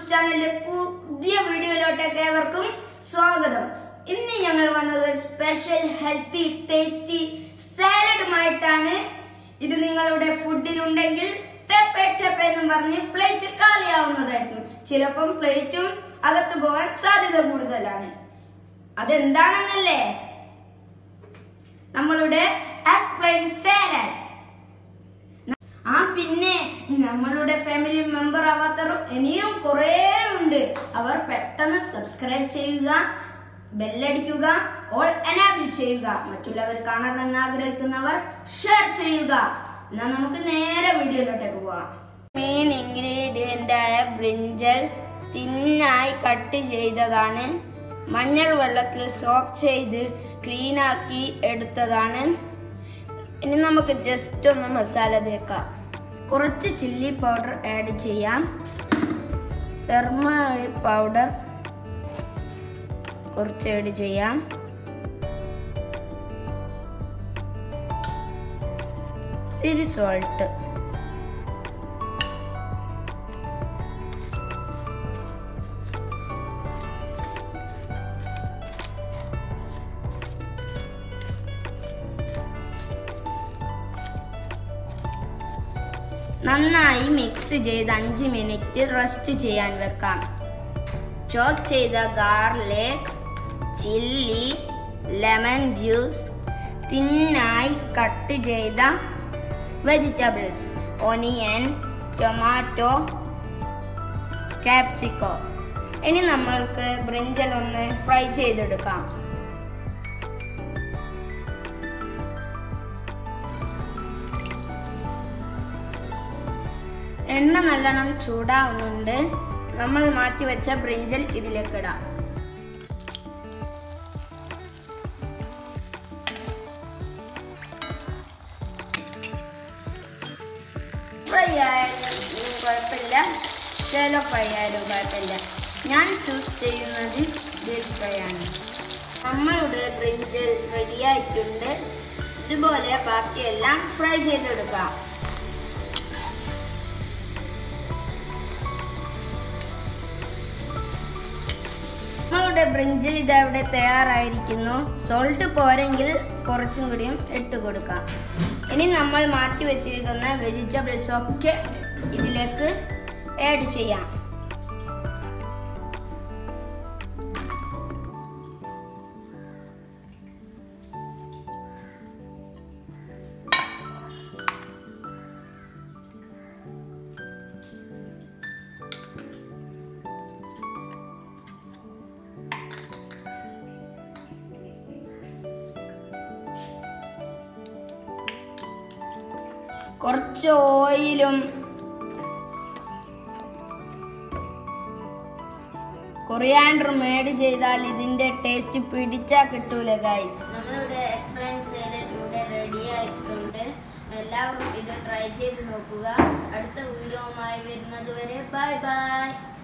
ചാനലിലെ പുതിയ വീഡിയോയിലോട്ടേക്ക് ഏവർക്കും സ്വാഗതം ഇന്ന് ഞങ്ങൾ വന്നത് ഒരു സ്പെഷ്യൽ ഹെൽത്തി ടേസ്റ്റി സാലഡുമായിട്ടാണ് ഇത് നിങ്ങളുടെ ഫുഡിലുണ്ടെങ്കിൽ ടെപ്പെ ടെപ്പെ എന്നും പറഞ്ഞ് പ്ലേറ്റ് കാലിയാവുന്നതായിരിക്കും ചിലപ്പം പ്ലേറ്റും അകത്ത് പോകാൻ സാധ്യത കൂടുതലാണ് അതെന്താണെന്നല്ലേ നമ്മളുടെ അപ്ലൈൻ സാലഡ് ആ പിന്നെ നമ്മളുടെ ഫാമിലി മെമ്പർ ആവാത്തവരും ഇനിയും കുറേ ഉണ്ട് അവർ പെട്ടെന്ന് സബ്സ്ക്രൈബ് ചെയ്യുക ബെല്ലടിക്കുക ഓൾ എനാബിൾ ചെയ്യുക മറ്റുള്ളവർ കാണണമെന്ന് ആഗ്രഹിക്കുന്നവർ ഷെയർ ചെയ്യുക എന്നാ നമുക്ക് നേരെ വീഡിയോയിലോട്ടേക്ക് പോവാം മെയിൻ ഇൻഗ്രീഡിയന്റ് ആയ ബ്രിഞ്ചൽ തിന്നായി കട്ട് ചെയ്തതാണ് മഞ്ഞൾ വെള്ളത്തിൽ സോക്ക് ചെയ്ത് ക്ലീൻ ആക്കി എടുത്തതാണ് ഇനി നമുക്ക് ജസ്റ്റ് ഒന്ന് മസാല തേക്കാം കുറച്ച് ചില്ലി പൗഡർ ആഡ് ചെയ്യാം തെർമറിക് പൗഡർ കുറച്ച് ആഡ് ചെയ്യാം ഇത്തിരി സോൾട്ട് നന്നായി മിക്സ് ചെയ്ത് അഞ്ച് മിനിറ്റ് റെസ്റ്റ് ചെയ്യാൻ വെക്കാം ചോപ്പ് ചെയ്ത ഗാർലിക് ചില്ലി ലെമൺ ജ്യൂസ് തിന്നായി കട്ട് ചെയ്ത വെജിറ്റബിൾസ് ഒനിയൻ ടൊമാറ്റോ കാപ്സിക്കോ ഇനി നമ്മൾക്ക് ബ്രിഞ്ചൽ ഒന്ന് ഫ്രൈ ചെയ്തെടുക്കാം എണ്ണ നല്ലോണം ചൂടാവുന്നുണ്ട് നമ്മൾ മാറ്റി വെച്ച ബ്രിഞ്ചൽ ഇതിലേക്ക് ഇടാം ഫ്രൈ ആയാലും കുഴപ്പമില്ല ഷെലോ ഫ്രൈ ആയാലും കുഴപ്പമില്ല ഞാൻ ചൂസ് ചെയ്യുന്നത് ഡീപ് ഫ്രൈ ആണ് നമ്മളുടെ ബ്രിഞ്ചൽ റെഡിയായിട്ടുണ്ട് ഇതുപോലെ ബാക്കിയെല്ലാം ഫ്രൈ ചെയ്തെടുക്കാം നമ്മളുടെ ബ്രിഞ്ചിൽ ഇത് അവിടെ തയ്യാറായിരിക്കുന്നു സോൾട്ട് പോരെങ്കിൽ കുറച്ചും കൂടിയും ഇട്ട് കൊടുക്കാം ഇനി നമ്മൾ മാറ്റി വെച്ചിരിക്കുന്ന വെജിറ്റബിൾസ് ഒക്കെ ഇതിലേക്ക് ആഡ് ചെയ്യാം കുറച്ച് ഓയിലും കൊറിയാണ്ടറും ആഡ് ചെയ്താൽ ഇതിന്റെ ടേസ്റ്റ് പിടിച്ചാ കിട്ടൂല ഗൈസ് നമ്മളുടെ എക്സ്പ്ലെയിൻ സാലഡ് ഇവിടെ റെഡി ആയിട്ടുണ്ട് എല്ലാവരും ഇത് ട്രൈ ചെയ്ത് നോക്കുക അടുത്ത വീഡിയോവുമായി വരുന്നത് വരെ ബൈ ബൈ